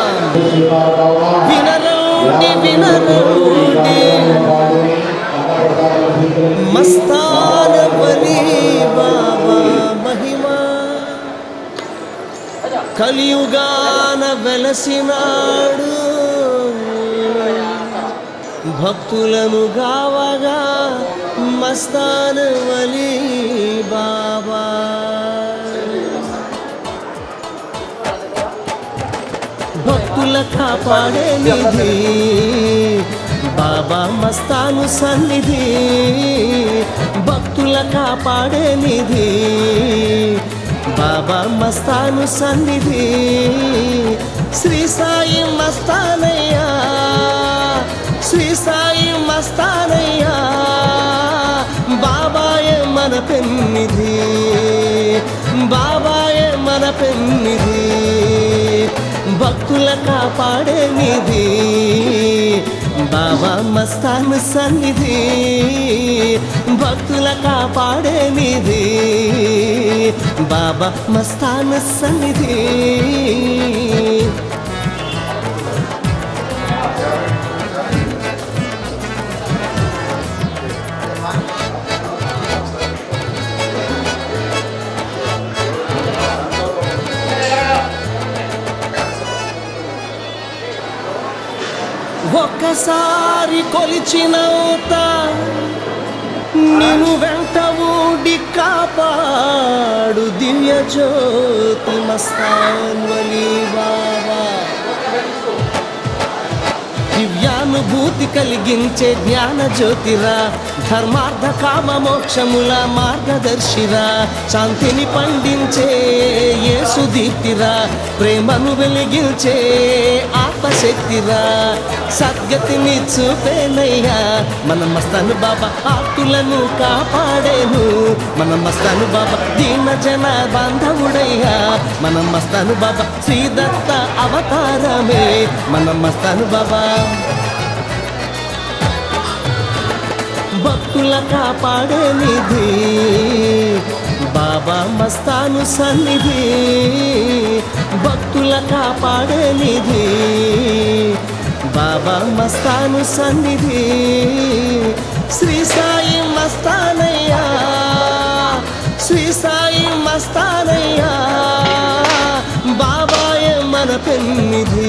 వినరోడి వినరోడి మస్తాన బలి బాబా మహిమా కలియుగాన వెలసినాడు భక్తులను గావగా మస్తాన వలి బాబా భక్తుల కాపాడే నిధి బాబా మస్తాను సన్నిధి భక్తుల కాపాడే నిధి బాబా మస్తాను సన్నిధి శ్రీ సాయి మస్తానయ్యా శ్రీ సాయి మస్తానయ్యా బాబాయే మన పెన్నిధి బాబాయే మన పెన్నిధి భక్తుల కాపాడే నిధి బాబా మస్తాన్ సన్నిధి భక్తుల కాపాడే నిధి బాబా మస్తాన్ సన్నిధి ఒక్కసారి కొలిచినంత నిన్ను వెంట ఊడి కాపాడు దివ్య జ్యోతి మస్తాన్వలి బాబా దివ్యానుభూతి కలిగించే జ్ఞాన జ్యోతిరా ధర్మార్థ కామ మోక్షముల మార్గదర్శిరా శాంతిని పండించే యేసు దీప్తిరా ప్రేమను వెలిగించే ఆత్మశక్తిరా సద్గతిని చూపేనయ్యా మన మస్తాను బాబా ఆర్తులను కాపాడేను మన మస్తాను బాబా దీన జన బాంధవుడయ్యా మన మస్తాను బాబా శ్రీదత్త అవతారమే మన మస్తాను బాబా భక్తుల కాపాడే నిధి బాబా మస్తాను సన్నిధి భక్తుల కాపాడే నిధి బాబా మస్తాను సన్నిధి శ్రీ సాయి మస్తానయ్యా శ్రీ సాయి మస్తానయ్యా బాబాయే మన పెన్నిధి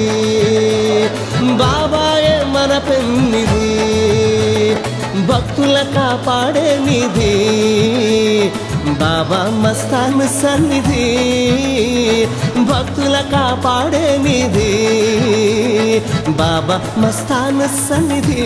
బాబాయే మన పెన్నిధి భక్తుల కాపాడే నిధి బాబా మస్తాన్ సన్నిధి భక్తుల కాపాడే నిధి బాబా మస్తాన్ సన్నిధి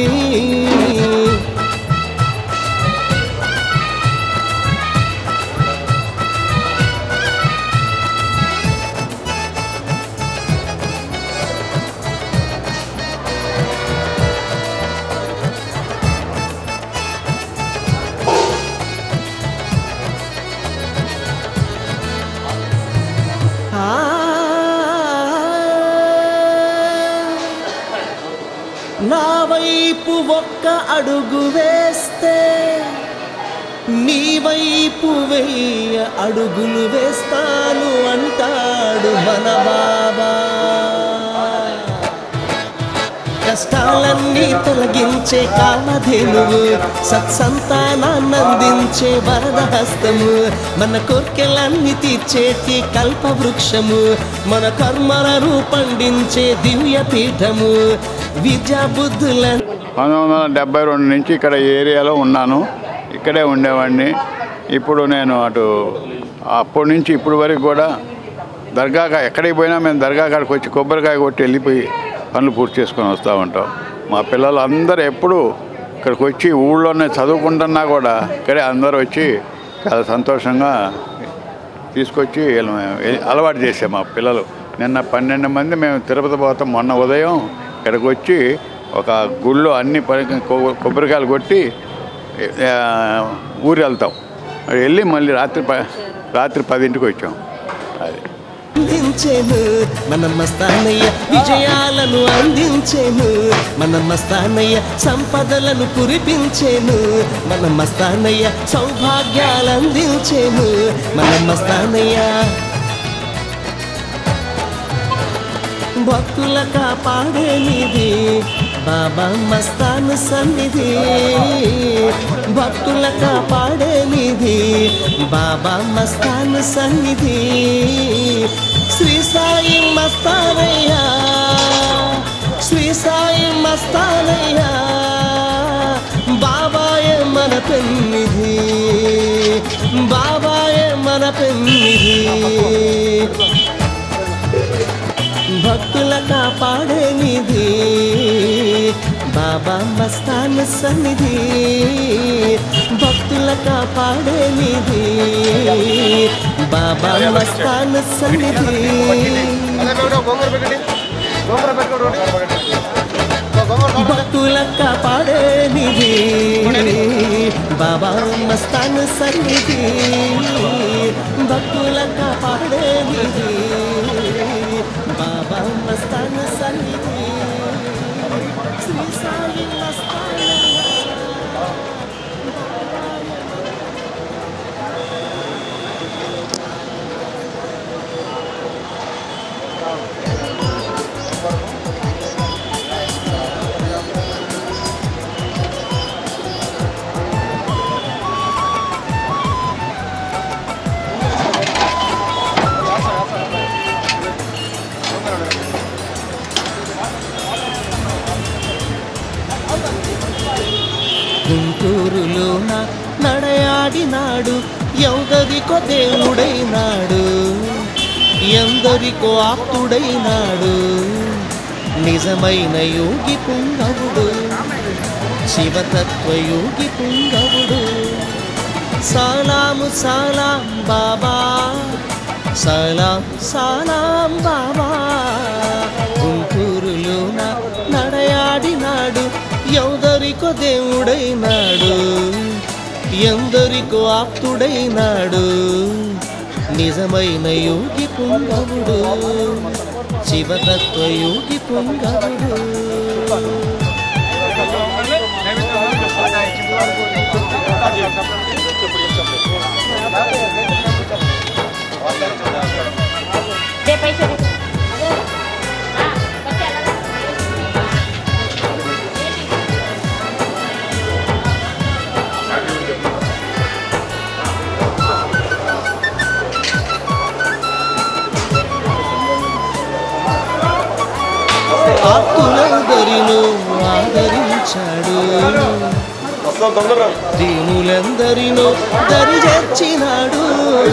ఆ నా వైపు ఒక్క అడుగు వేస్తే నీ వైపు వెయ్య అడుగులు వేస్తాను అంటాడు మన బాబా కష్టాలన్నీ తొలగించే కామధేనువు సత్సంతానాన్నందించే వరద హస్తము మన కోర్కెలన్నీ తీర్చేటి కల్పవృక్షము మన కర్మలను పండించే దివ్య పీఠము విద్యా బుద్ధుల పంతొమ్మిది వందల డెబ్బై రెండు నుంచి ఇక్కడ ఈ ఏరియాలో ఉన్నాను ఇక్కడే ఉండేవాడిని ఇప్పుడు నేను అటు అప్పటి నుంచి ఇప్పుడు వరకు కూడా దర్గాగా ఎక్కడికి పోయినా మేము దర్గా కాడికి వచ్చి కొబ్బరికాయ కొట్టి వెళ్ళిపోయి పనులు పూర్తి చేసుకొని వస్తూ ఉంటాం మా పిల్లలు అందరూ ఎప్పుడు ఇక్కడికి వచ్చి ఊళ్ళోనే చదువుకుంటున్నా కూడా ఇక్కడే అందరూ వచ్చి చాలా సంతోషంగా తీసుకొచ్చి వీళ్ళని అలవాటు చేసాం మా పిల్లలు నిన్న పన్నెండు మంది మేము తిరుపతి పోతాం మొన్న ఉదయం ఇక్కడికి వచ్చి ఒక గుళ్ళో అన్ని పని కొ- కొబ్బరికాయలు కొట్టి ఆ, ఊరు వెళ్తాం వెళ్ళి మళ్ళీ రాత్రి ప రాత్రి పదింటికి వచ్చాం అది అందించేను మన మస్తానయ్య విజయాలను అందించేను మన మస్తానయ్య సంపదలను కురిపించేను మన మస్తానయ్య సౌభాగ్యాలు అందించేను మన మస్తానయ్య భక్తుల కాపాడేనిది బాబా మస్తాన్ సన్నిధి భక్తుల కాపాడేనిది బాబా మస్తాన్ సన్నిధి శ్రీ సాయి మస్తానయ్యా శ్రీ సాయి మస్తానయ్యా బాబాయే మన పెన్నిధి బాబాయే మన పెన్నిధి భక్తుల కాపాడే నిధి బాబా మస్తాన్ సన్నిధి భక్తుల కాపాడే నిధి బాబా మస్తాన్ సన్నిధి భక్తుల కాపాడే నిధి బాబా మస్తాన్ సన్నిధి భక్తుల కాపాడే నిధి బాబా మస్తాన్ సన్నిధి శ్రీ సాయి మస్తాన్ గుంటూరులోన నడయాడినాడు ఎవరికో దేవుడైనాడు ఎందరికో ఆప్తుడైనాడు నిజమైన యోగి పుంగవుడు శివతత్వ యోగి పుంగవుడు సలాము సలాం బాబా సలాం సలాం బాబా గుంటూరులోన నడయాడినాడు ఎవదరికో దేవుడైనాడు ఎందరికో ఆప్తుడైనాడు నిజమైన యోగి పుంగవుడు శివతత్వ యోగి పుంగవుడు दे पैसे दे हाँ, बच्चे अलग ఆప్తులందరినూ ఆదరించాడు దీనులందరినూ దరిచేర్చినాడు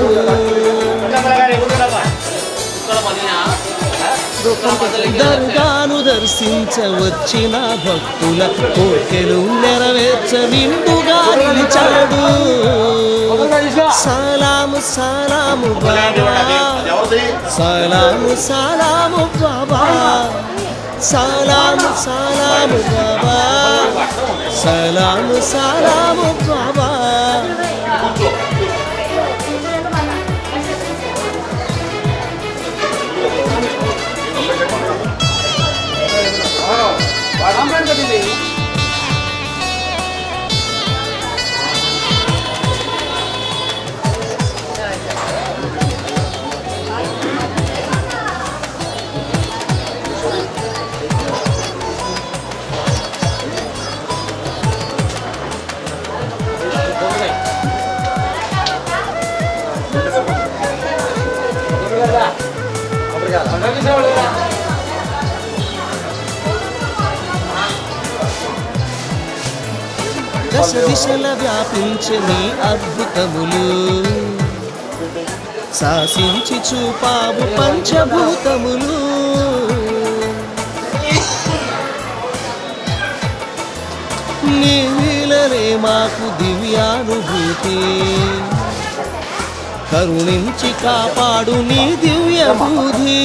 దర్గాను దర్శించ వచ్చిన భక్తుల కోర్కెలు నెరవేర్చ నిండుగా నిలిచాడు సలాము సలాము బాబా సలాము సలాము బాబా సలాము సలాము బాబా సలాము సలాము బాబా దశ దిశల వ్యాపించే నీ అద్భుతములు శాసించి చూపావు పంచభూతములు నీ వీలనే మాకు దివ్యానుభూతి కరుణించి కాపాడు నీ దివ్య బుద్ధి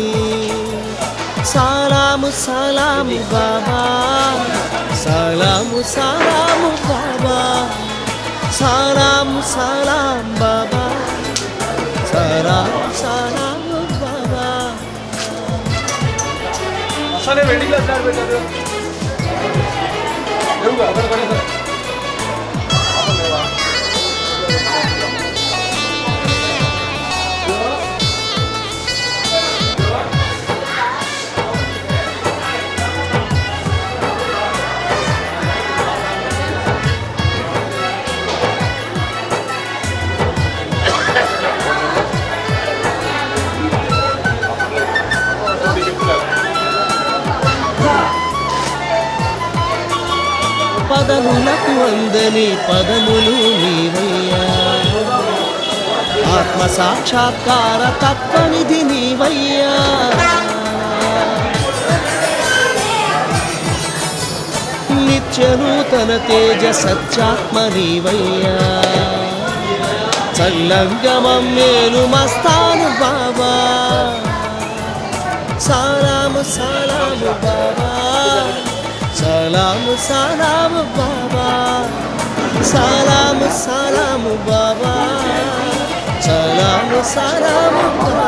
సలాము సలాము బాబా సలాము సలాము బాబా సలాము సలాం బాబా సలాం సలాము బాబా అసలే వెండి గ్లాస్ కాడ పెట్టారు లేవుగా, అక్కడ పడేసారు. మదనులకు అందని పదములు నీవయ్యా ఆత్మ సాక్షాత్కార తత్వనిధి నీవయ్యా నిత్యనూతన తేజ సత్యాత్మ నీవయ్యా చల్లంగమం మేలు మస్తాను బాబా సలాము సలాము బాబా సలాము సలాము బాబా సలాము సలాము బాబా సలాము సలాము బాబా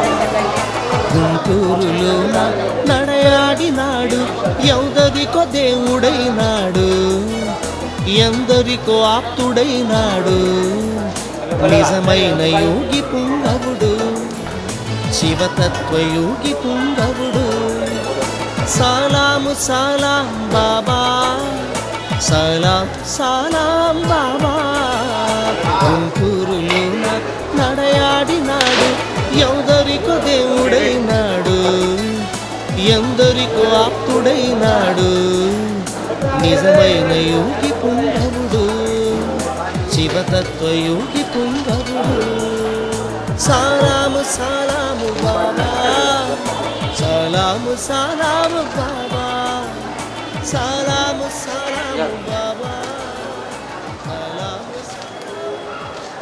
గుంటూరులో నడయాడినాడు ఎందరికో దేవుడైనాడు ఎందరికో ఆప్తుడైనాడు నిజమైన యోగి పుంగవుడు శివతత్వయోగి పుంగవుడు సలాము సలాం బాబా సలాం సలాం బాబా గుంటూరులో నడయాడినాడు ఎందరికో దేవుడైనాడు ఎందరికో ఆప్తుడైనాడు నిజమైన యోగి పుంగవుడు శివతత్వయోగి పుంగవుడు సలాము సలాము బాబా సలాము సలాము బాబా సలాము సలాము బాబా సలాము సలాము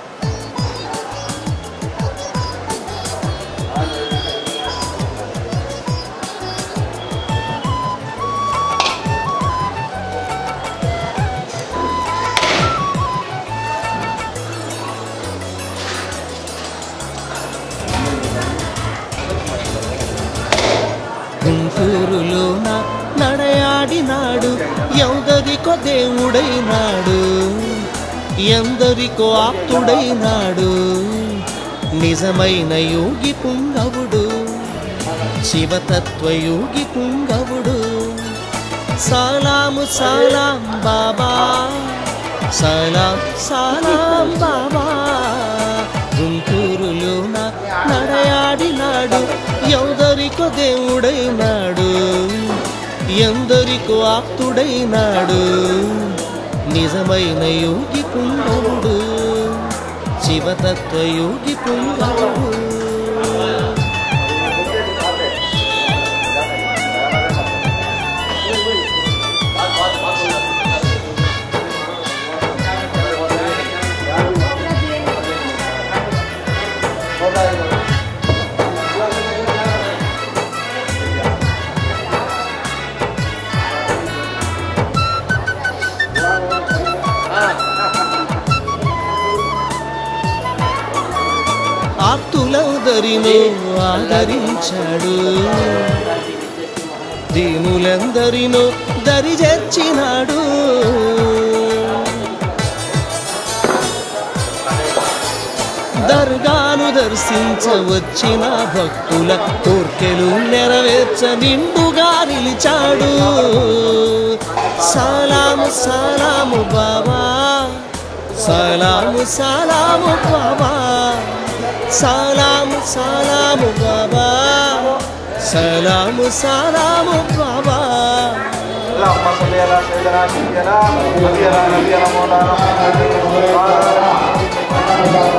గుంటూరులోన నడయాడినాడు ఎందరికో దేవుడైనాడు ఎందరికో ఆప్తుడైనాడు నిజమైన యోగి పుంగవుడు శివతత్వయోగి పుంగవుడు సలాము సలాం బాబా సలాం సలాం బాబా గుంటూరులోన నడయాడినాడు ఎందరికో దేవుడైనాడు ఎందరికో ఆప్తుడైనాడు నిజమైన యోగి పుంగవుడు శివతత్వయోగి పుంగవుడు ఆప్తులందరినో ఆదరించాడు దీనులందరినో దరిజేర్చినాడు దర్గాను దర్శించవచ్చిన భక్తుల కోర్కెలు నెరవేర్చ నిండుగా నిలిచాడు సలాము సలాము బాబా సలాము సలాము బాబా సలాము సలాము బాబా సలాము సలాము బాబా اللهم صل على سيدنا سيدنا نبي على نبي على مولانا محمد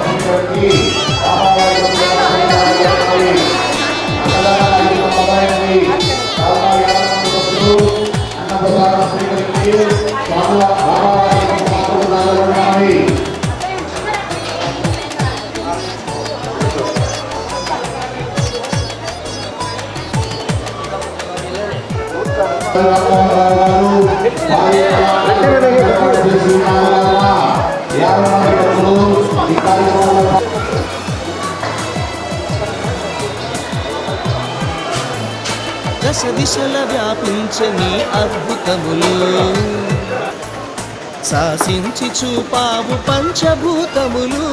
దశ దిశల వ్యాపించని అద్భుతములు శాసించి చూపావు పంచభూతములు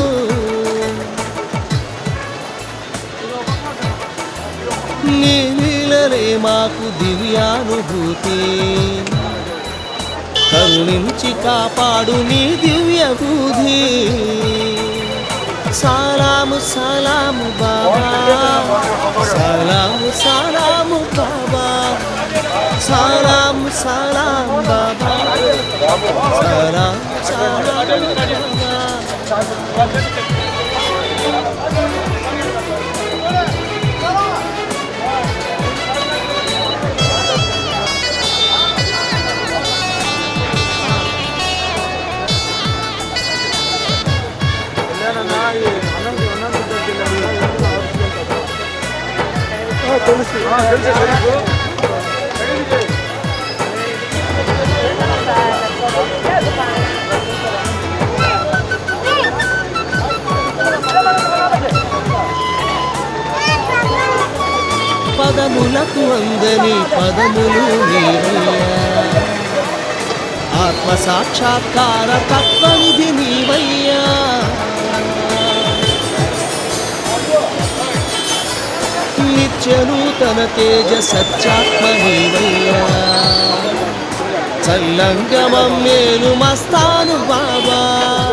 నీ లీలలే మాకు దివ్యానుభూతి కరుణించి కాపాడు నీ దివ్య బుద్ధి సలాము సలాము బాబా సలాము సలాము బాబా సలాము సలాం బాబా సలాం సలాం బాబా తెలుసు తెలుసు పదములకు అందని పదములు నీవయ్యా ఆత్మ సాక్షాత్కార తత్వనిధి నీవయ్యా నిత్యనూతన తేజ సత్యాత్మ నీవయ్యా చల్లంగమం మేలు మస్తాను బాబా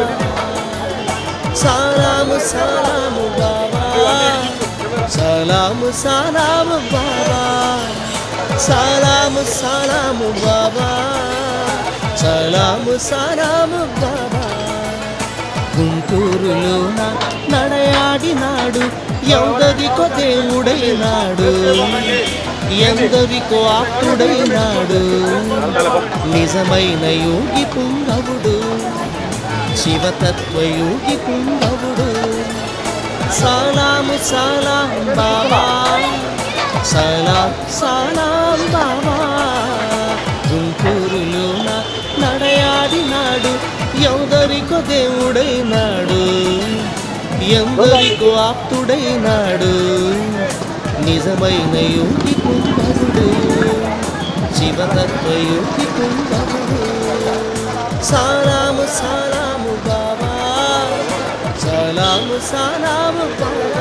సలాము సలాము బాబా సలాము సలాము బాబా సలాము సలాము బాబా సలాము సలాము బాబా గుంటూరులోన నడయాడినాడు ఎందరికో దేవుడైనాడు ఎందరికో ఆప్తుడైనాడు నిజమైన యోగి పుంగవుడు శివతత్వ యోగి పుంగవుడు సలాం సలాం బాబా సలాం సలాం బాబా గుంటూరులోన నడయాడినాడు ఎందరికో దేవుడైనాడు ఎందరికో ఆప్తుడైనాడు నిజమైన యోగి పుంగవుడు శివతత్వ యోగి పుంగవుడు సలాము సలాము బాబా సలాము సలాము బాబా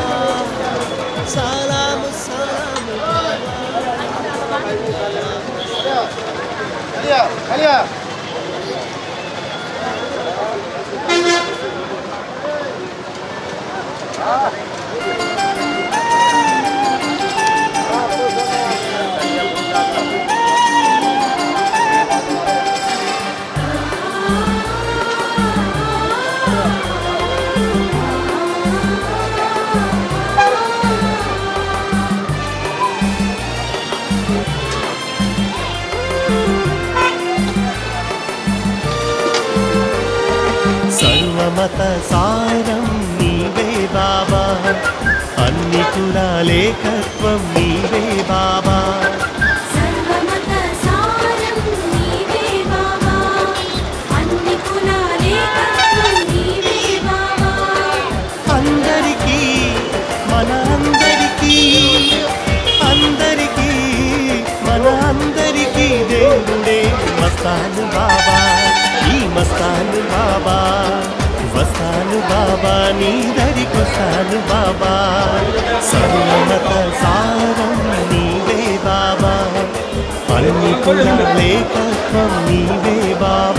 సలాము సలాము అలియా అలియా సర్వమత సారం నీవే బాబా అన్ని కులాలేకత్వం నీవే బాబా సర్వమత సారం నీవే బాబా అన్ని కులాలే కత్వం నీవే బాబా అందరికీ మన అందరికీ అందరికీ మన అందరికీ దేవుడే మస్తాను బాబా ఈ మస్తాను బాబా వస్తాను బాబా నీ దరికొస్తాను బాబా సర్వమత సారం నీవే బాబా అన్ని కులాలేకత్వం నీవే బాబా